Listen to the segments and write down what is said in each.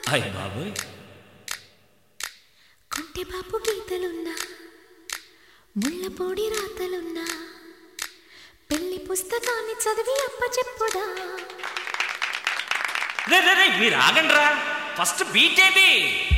అయ్య బాబోయ్ కొంటె బాపు గీతలున్నా ముళ్ళపొడి రాతలున్నా పెళ్లి పుస్తకాన్ని చదివి అప్ప చెప్పుదా రే రే రే మీరు ఆగండి రా ఫస్ట్ బీటేబీ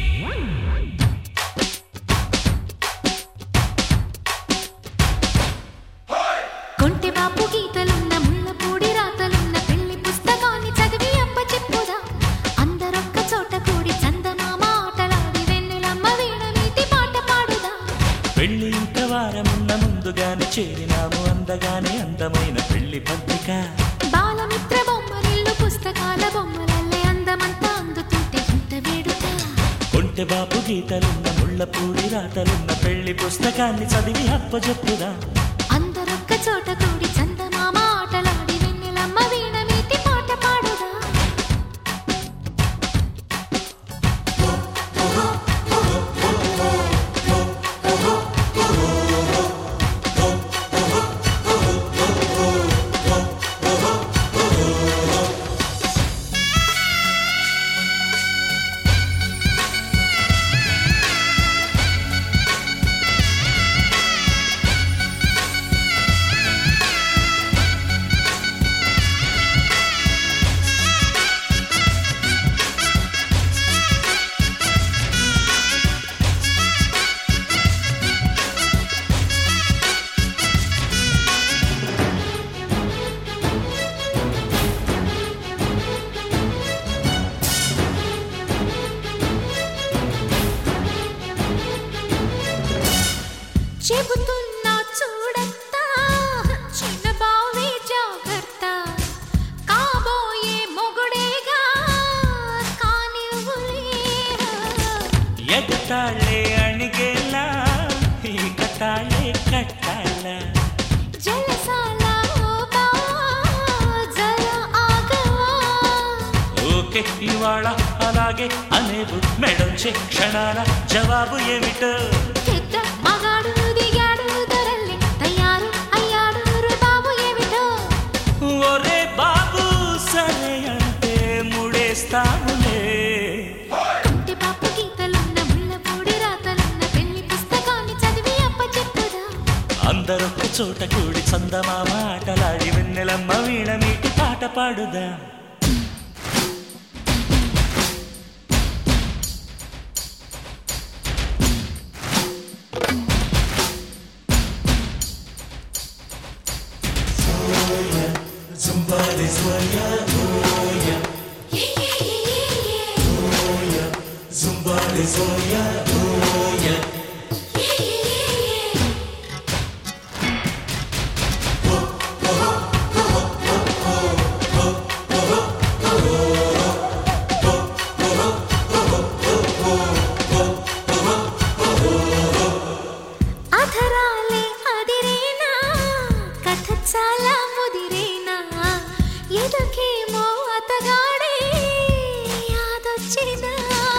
కొంటె బాపు గీతలున్న ముళ్ళపొడి రాతలున్న పెళ్లి పుస్తకాన్ని చదివి అప్ప చెప్పుదా అందరొక్క చోట కూడి చందమామ ఆటలాడి వెన్నెలమ్మ వీణ నీటి పాట పాడుదా పెళ్లి ఇంత వారమున్న ముందుగానే చేరినాము అందగానే అందమైన పెళ్లి పత్రిక బాలమిత్ర బొమ్మరిల్లు పుస్తకాల బొమ్మలల్లే అందమంతా అందుతుంటే ఇంత వేడుక కొంటె బాపు గీతలున్న ముళ్ళపూడి రాతలున్న పెళ్లి పుస్తకాన్ని చదివి అప్పజెప్పుదా అందరొక్క చోట కూడి చందమామ ఆటలాడి వెన్నెలమ్మ వీణ మీటి పాట పాడుదా చెబుతున్నా చూడత్తా చిన్న బావే జాగ్రత్త కాబోయే మొగుడేగా కానివ్వులేరా ఎగతాళే అణిగేలా ఈ కటాళే కట్టాల జలసాల ఓ బావా జర ఆగవా ఓకే ఇవాళ అలాగే అనేవు మెడొచ్చే క్షణాల జవాబు ఏమిటో పెద్ద మగాడు దిగాడు దొరల్లి తయారు అయ్యాడు బాబు ఏమిటో ఒరే బాబు సరే అంటే ముడేస్తాములే కంటి పాప గీతలున్న ముళ్ళపూడి రాతలున్న పెళ్లి పుస్తకాన్ని చదివి అప్ప చెప్పుదా అందరొక్క చోట కూడి చందమామ ఆటలాడి వెన్నెలమ్మ వీణ మీటి పాట పాడుదా అధరాలే అదిరేనా కథ చాలా ముదిరేనా ఎదుకేమో అతగాడే యాదొచ్చినా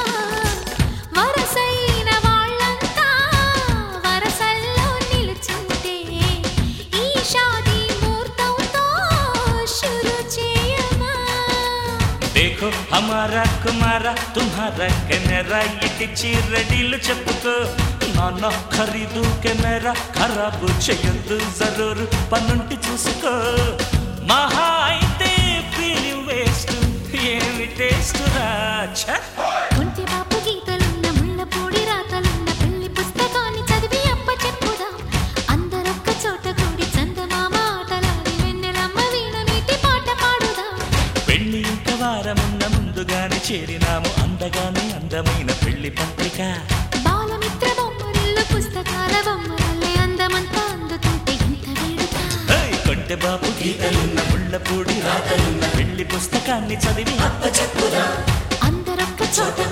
వరసైన వాళ్ళంతా వరసల్లో నిలుచుంటే ఈ షాదీ ముహూర్తంతో షురు చేయమా देखो हमारा कुमारा तुम्हारा కెమెరా ఇటిచ్చి రెడీలు చెప్పుకో నాన్న ఖరీదు కెమెరా ఖరాబు చెయ్యొద్దు జరూరు పనుంటి చూసుకో మహా అయితే ఫీలిం వేస్ట్ ఏమి టేస్ట్ రాచా కొంటె బాపు గీతలున్న ముళ్ళపూడి రాతలున్న పెళ్లి పుస్తకాన్ని చదివి అప్ప చెప్పుదా అందరొక్క చోట కూడి చందమామ ఆటలాడి వెన్నెలమ్మ వీణ మీటి పాట పాడుదా పెళ్లి ఇంక వారమున్న ముందుగానే చేరినాము అందగానే అందమైన పెళ్లి పత్రిక బాలమిత్ర బొమ్మరిల్లు పుస్తకాల బొమ్మలల్లే అందమంతా అందుతుంటే ఇంత వేడుక హేయ్, కొంటె బాబు గీతలున్న ముళ్ళపూడి రాతలున్న పెళ్లి పుస్తకాన్ని చదివి అప్ప చెప్పుదా అందరొక్క చోట